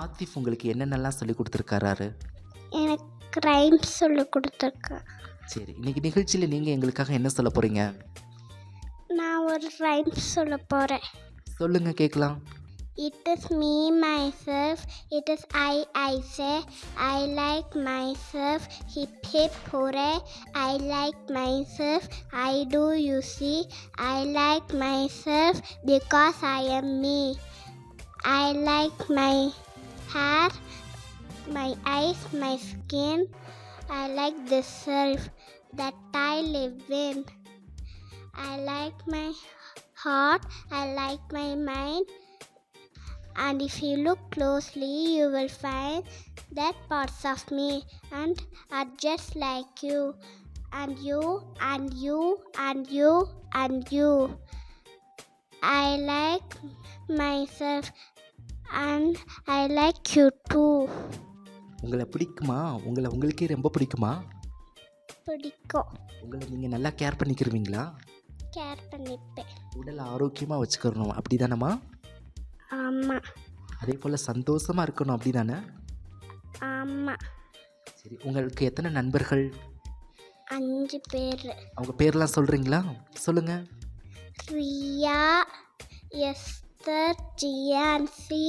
ஆத்திஃப் உங்களுக்கு என்னென்னலாம் சொல்லி கொடுத்துருக்காரு எனக்கு ரைம்ஸ் சொல்லி கொடுத்துருக்கேன் சரி இன்னைக்கு நிகழ்ச்சியில் நீங்கள் எங்களுக்காக என்ன சொல்ல போகிறீங்க நான் ஒரு ரைம்ஸ் சொல்ல போகிறேன் சொல்லுங்கள் கேட்கலாம் It is me, myself, it is I, I say, I like myself, hip hip hooray, I like myself, I do you see, I like myself because I am me. I like my hair, my eyes, my skin, I like the self that I live in. I like my heart, I like my mind, and if you look closely, you will find that parts of me and are just like you, and you, and you, and you, and you. I like myself, and I like you too. உங்களை பிடிக்குமா உங்களை உங்களுக்கே ரொம்ப பிடிக்குமா பிடிக்கும் உங்களை நீங்கள் நல்லா கேர் பண்ணிக்கிருவீங்களா கேர் பண்ணிப்பேன் உடல் ஆரோக்கியமாக வச்சுக்கிறணும் அப்படி தானேம்மா ஆமாம் அதே போல் சந்தோஷமாக இருக்கணும் அப்படி தானே ஆமாம் சரி உங்களுக்கு எத்தனை நண்பர்கள் அஞ்சு பேர் அவங்க பேர்லாம் சொல்கிறீங்களா சொல்லுங்கள் ரியா எஸ்தர் ஜியான்சி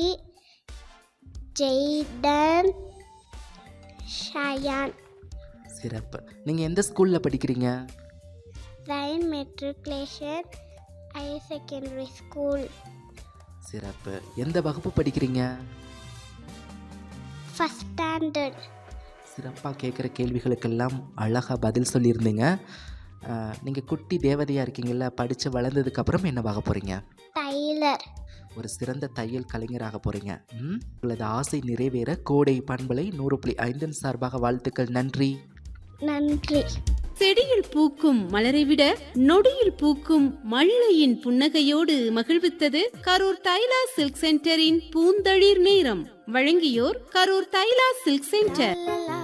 ஜெய்டன் ஷயான் சிறப்பு நீங்கள் எந்த ஸ்கூலில் படிக்கிறீங்க Rhine matriculation higher secondary school சிறப்பு எந்த வகுப்பு படிக்கிறீங்க ஃபஸ்ட் ஸ்டாண்டர்ட் சிறப்பாக கேட்குற கேள்விகளுக்கெல்லாம் அழகாக பதில் சொல்லியிருந்தீங்க நீங்கள் குட்டி தேவதையாக இருக்கீங்கல்ல படித்து வளர்ந்ததுக்கப்புறம் என்னவாக போகிறீங்க டைலர் ஒரு சிறந்த தையல் கலைஞராக போகிறீங்க ம் உங்களது ஆசை நிறைவேற கோடை பண்பலை நூறு புள்ளி ஐந்தின் சார்பாக வாழ்த்துக்கள் நன்றி நன்றி செடியில் பூக்கும் மலரை விட நொடியில் பூக்கும் மல்லையின் புன்னகையோடு மகிழ்வித்தது கரூர் தைலா சில்க் சென்டரின் பூந்தளிர் நேரம் வழங்கியோர் கரூர் தைலா சில்க் சென்டர் லா, லா,